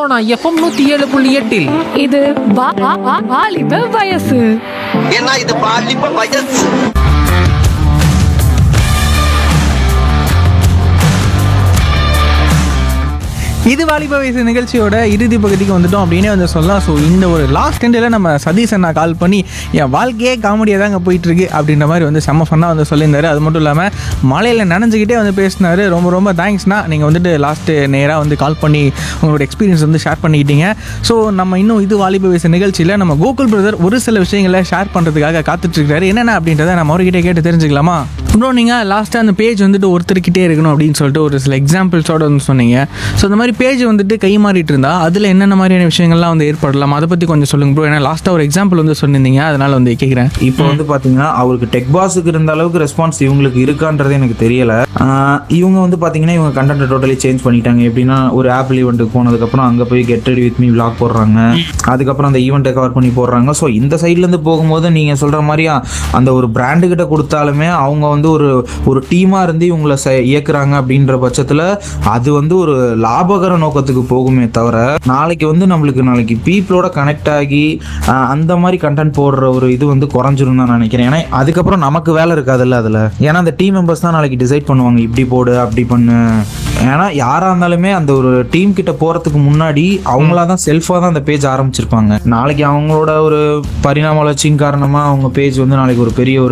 Sona FM நூத்தி ஏழு புள்ளி எட்டில் இது வா- வா- வா- வாலிப வயசு ஏன்னா இது பாலிப்ப வயசு இது வாலிப வயசு நிகழ்ச்சியோட இறுதி பகுதிக்கு வந்துட்டோம் அப்படின்னே வந்து சொல்லலாம் ஸோ இந்த ஒரு லாஸ்ட் எண்டில் நம்ம சதீஷ் அண்ணா கால் பண்ணி என் வாழ்க்கையே காமெடியாக தாங்க போயிட்டு இருக்கு அப்படின்ற மாதிரி வந்து செம்ம ஃபன்னாக வந்து சொல்லியிருந்தாரு அது மட்டும் இல்லாமல் மலையில் நனைஞ்சுக்கிட்டே வந்து பேசினாரு ரொம்ப ரொம்ப தேங்க்ஸ்ண்ணா நீங்கள் வந்துட்டு லாஸ்ட்டு நேராக வந்து கால் பண்ணி உங்களோட எக்ஸ்பீரியன்ஸ் வந்து ஷேர் பண்ணிக்கிட்டீங்க ஸோ நம்ம இன்னும் இது வாலிப வயசு நிகழ்ச்சியில் நம்ம கோகுல் பிரதர் ஒரு சில விஷயங்களை ஷேர் பண்ணுறதுக்காக காத்துட்ருக்காரு என்னென்ன அப்படின்றத நம்ம அவர்கிட்ட கேட்டு தெரிஞ்சுக்கலாமா ப்ரோ நீங்கள் லாஸ்ட்டாக அந்த பேஜ் வந்துட்டு ஒருத்தர்கிட்டே இருக்கணும் அப்படின்னு சொல்லிட்டு ஒரு சில எக்ஸாம்பிள்ஸோட வந்து சொன்னீங்க ஸோ இந்த மாதிரி பேஜ் வந்துட்டு கை மாறிட்டு இருந்தா அதில் என்னென்ன மாதிரியான விஷயங்கள்லாம் வந்து ஏற்படலாம் அதை பற்றி கொஞ்சம் சொல்லுங்க ப்ரோ ஏன்னா லாஸ்ட்டாக ஒரு எக்ஸாம்பிள் வந்து சொன்னிருந்தீங்க அதனால வந்து கேட்குறேன் இப்போ வந்து பாத்தீங்கன்னா அவருக்கு டெக் பாஸுக்கு இருந்த அளவுக்கு ரெஸ்பான்ஸ் இவங்களுக்கு இருக்கான்றது எனக்கு தெரியல ஆஹ் இவங்க வந்து பாத்தீங்கன்னா இவங்க கண்டென்ட் டோட்டலி சேஞ்ச் பண்ணிட்டாங்க எப்படின்னா ஒரு ஆப்பிள் ஈவெண்ட்டுக்கு போனதுக்கப்புறம் அங்கே போய் get ready with me vlog போடுறாங்க அதுக்கப்புறம் அந்த ஈவெண்ட்டை கவர் பண்ணி போடுறாங்க ஸோ இந்த சைட்லேருந்து போகும்போது நீங்கள் சொல்கிற மாதிரி அந்த ஒரு பிராண்டு கிட்ட கொடுத்தாலுமே அவங்க வந்து ஒரு ஒரு டீமாக இருந்து இவங்களை செ- இயக்குறாங்க அப்படின்ற பட்சத்தில் அது வந்து ஒரு லாபகர நோக்கத்துக்கு போகுமே தவிர நாளைக்கு வந்து நம்மளுக்கு நாளைக்கு பீப்புளோட கனெக்ட் ஆகி ஆஹ், அந்த மாதிரி கண்டென்ட் போடுற ஒரு இது வந்து குறைஞ்சிரும் தான் நினைக்கிறேன் ஏன்னா அதுக்கப்புறம் நமக்கு வேலை இருக்காதுல்ல அதில் ஏன்னா அந்த டீம் மெம்பர்ஸ் தான் நாளைக்கு டிசைட் பண்ணுவாங்க இப்படி போடு அப்படி பண்ணு ஏன்னா யாராக இருந்தாலுமே அந்த ஒரு டீம் கிட்ட போகிறதுக்கு முன்னாடி அவங்களா தான் செல்ஃபாக தான் அந்த பேஜ் ஆரம்பிச்சிருப்பாங்க நாளைக்கு அவங்களோட ஒரு பரிணாம வளர்ச்சியின் காரணமாக அவங்க பேஜ் வந்து நாளைக்கு ஒரு பெரிய ஒரு